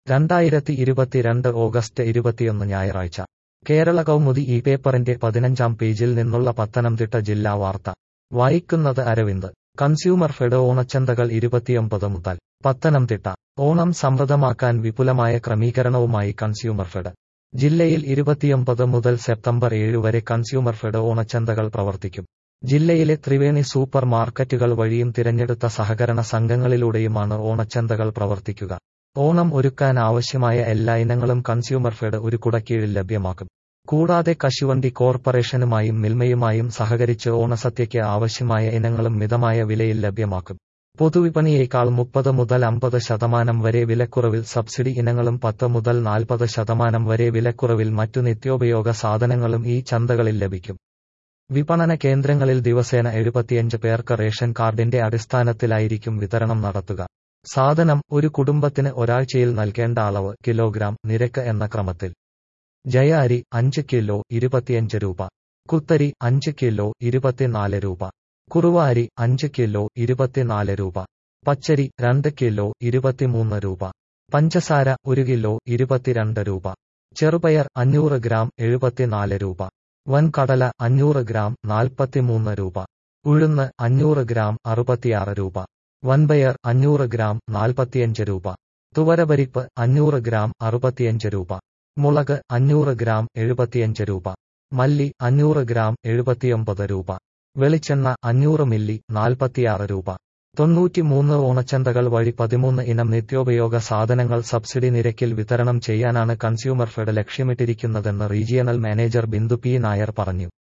രണ്ടായിരത്തി ഇരുപത്തിരണ്ട് ഓഗസ്റ്റ് ഇരുപത്തിയൊന്ന് ഞായറാഴ്ച കേരള കൗമുദി ഈ പേപ്പറിന്റെ പതിനഞ്ചാം പേജിൽ നിന്നുള്ള പത്തനംതിട്ട ജില്ലാ വാർത്ത വായിക്കുന്നത് അരവിന്ദ് കൺസ്യൂമർ ഫെഡ് ഓണച്ചന്തകൾ ഇരുപത്തിയൊമ്പത് മുതൽ പത്തനംതിട്ട ഓണം സമൃദ്ധമാക്കാൻ വിപുലമായ ക്രമീകരണവുമായി കൺസ്യൂമർ ഫെഡ് ജില്ലയിൽ ഇരുപത്തിയൊമ്പത് മുതൽ സെപ്റ്റംബർ ഏഴ് വരെ കൺസ്യൂമർ ഫെഡ് ഓണച്ചന്തകൾ പ്രവർത്തിക്കും ജില്ലയിലെ ത്രിവേണി സൂപ്പർ മാർക്കറ്റുകൾ വഴിയും തിരഞ്ഞെടുത്ത സഹകരണ സംഘങ്ങളിലൂടെയുമാണ് ഓണച്ചന്തകൾ പ്രവർത്തിക്കുക ഓണം ഒരുക്കാൻ ആവശ്യമായ എല്ലാ ഇനങ്ങളും കൺസ്യൂമർ ഫെഡ് ഒരു കുടക്കീഴിൽ ലഭ്യമാക്കും കൂടാതെ കശുവണ്ടി കോർപ്പറേഷനുമായും മിൽമയുമായും സഹകരിച്ച് ഓണസദ്യയ്ക്ക് ആവശ്യമായ ഇനങ്ങളും മിതമായ വിലയിൽ ലഭ്യമാക്കും പൊതുവിപണിയേക്കാൾ മുപ്പത് മുതൽ അമ്പത് ശതമാനം വരെ വിലക്കുറവിൽ സബ്സിഡി ഇനങ്ങളും പത്ത് മുതൽ നാൽപ്പത് ശതമാനം വരെ വിലക്കുറവിൽ മറ്റു നിത്യോപയോഗ സാധനങ്ങളും ഈ ചന്തകളിൽ ലഭിക്കും വിപണന കേന്ദ്രങ്ങളിൽ ദിവസേന എഴുപത്തിയഞ്ച് പേർക്ക് റേഷൻ കാർഡിന്റെ അടിസ്ഥാനത്തിലായിരിക്കും വിതരണം നടത്തുക സാധനം ഒരു കുടുംബത്തിന് ഒരാഴ്ചയിൽ നൽകേണ്ട അളവ് കിലോഗ്രാം നിരക്ക് എന്ന ക്രമത്തിൽ ജയ അരി അഞ്ച് കിലോ ഇരുപത്തിയഞ്ച് രൂപ കുത്തരി അഞ്ച് കിലോ ഇരുപത്തിനാല് രൂപ കുറുവ അരി അഞ്ച് കിലോ ഇരുപത്തിനാല് രൂപ പച്ചരി രണ്ട് കിലോ ഇരുപത്തിമൂന്ന് രൂപ പഞ്ചസാര ഒരു കിലോ ഇരുപത്തിരണ്ട് രൂപ ചെറുപയർ അഞ്ഞൂറ് ഗ്രാം എഴുപത്തിനാല് രൂപ വൻകടല അഞ്ഞൂറ് ഗ്രാം നാൽപ്പത്തിമൂന്ന് രൂപ ഉഴുന്ന് അഞ്ഞൂറ് ഗ്രാം അറുപത്തിയാറ് രൂപ വൻപയർ അഞ്ഞൂറ് ഗ്രാം നാൽപ്പത്തിയഞ്ച് രൂപ തുവരപരിപ്പ് അഞ്ഞൂറ് ഗ്രാം അറുപത്തിയഞ്ച് രൂപ മുളക് അഞ്ഞൂറ് ഗ്രാം എഴുപത്തിയഞ്ച് രൂപ മല്ലി അഞ്ഞൂറ് ഗ്രാം എഴുപത്തിയൊമ്പത് രൂപ വെളിച്ചെണ്ണ അഞ്ഞൂറ് മില്ലി നാൽപ്പത്തിയാറ് രൂപ തൊണ്ണൂറ്റിമൂന്ന് ഓണച്ചന്തകൾ വഴി പതിമൂന്ന് ഇനം നിത്യോപയോഗ സാധനങ്ങൾ സബ്സിഡി നിരക്കിൽ വിതരണം ചെയ്യാനാണ് കൺസ്യൂമർ ഫെഡ് ലക്ഷ്യമിട്ടിരിക്കുന്നതെന്ന് regional manager Bindu P Nair പറഞ്ഞു